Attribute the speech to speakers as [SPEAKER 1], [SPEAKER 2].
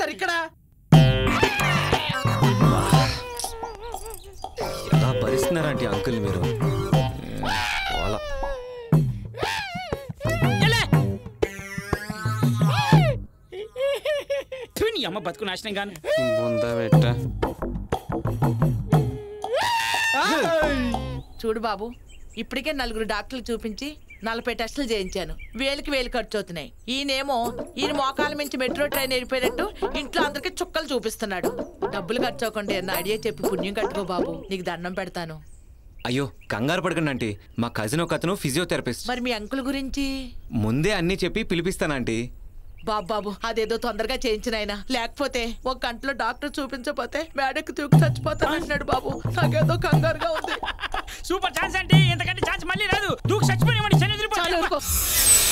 [SPEAKER 1] చేస్తారు ఇక్కడ
[SPEAKER 2] ఎలా భరిస్తున్నారంటే అంకుల్ మీరు ఏ, పోలా
[SPEAKER 3] థు, నీ అమ్మ బతుకు నాశనం గాను
[SPEAKER 2] ముందా పెట్ట
[SPEAKER 4] చూడు బాబు ఇప్పటికే నలుగురు డాక్టర్లు చూపించి నలభై టెస్టులు చేయించాను వేలికి వేలు ఖర్చు అవుతున్నాయి ఈయనేమో ఈయన మోకాల మించి మెట్రో ట్రైన్ వెళ్ళిపోయినట్టు ఇంట్లో అందరికి చుక్కలు చూపిస్తున్నాడు డబ్బులు ఖర్చు అవ్వకుండా ఏమన్నా ఐడియా చెప్పి పుణ్యం కట్టుకో బాబు నీకు దండం పెడతాను
[SPEAKER 2] అయ్యో కంగారు పడకండి ఆంటీ మా కజిన్ ఒక అతను ఫిజియోథెరపిస్ట్
[SPEAKER 4] మరి మీ అంకుల్ గురించి
[SPEAKER 2] ముందే అన్నీ చెప్పి పిలిపిస్తానంటీ
[SPEAKER 4] బాబు బాబు అదేదో తొందరగా చేయించిన ఆయన లేకపోతే ఒక గంటలో డాక్టర్ చూపించకపోతే మేడకు తూకి చచ్చిపోతాను అంటున్నాడు బాబు నాకేదో కంగారుగా ఉంది
[SPEAKER 3] సూపర్ ఛాన్స్ అంటే ఇంతకంటే ఛాన్స్ మళ్ళీ రాదు దూకు చచ్చిపోయిన
[SPEAKER 4] చాలు ఊరుకో.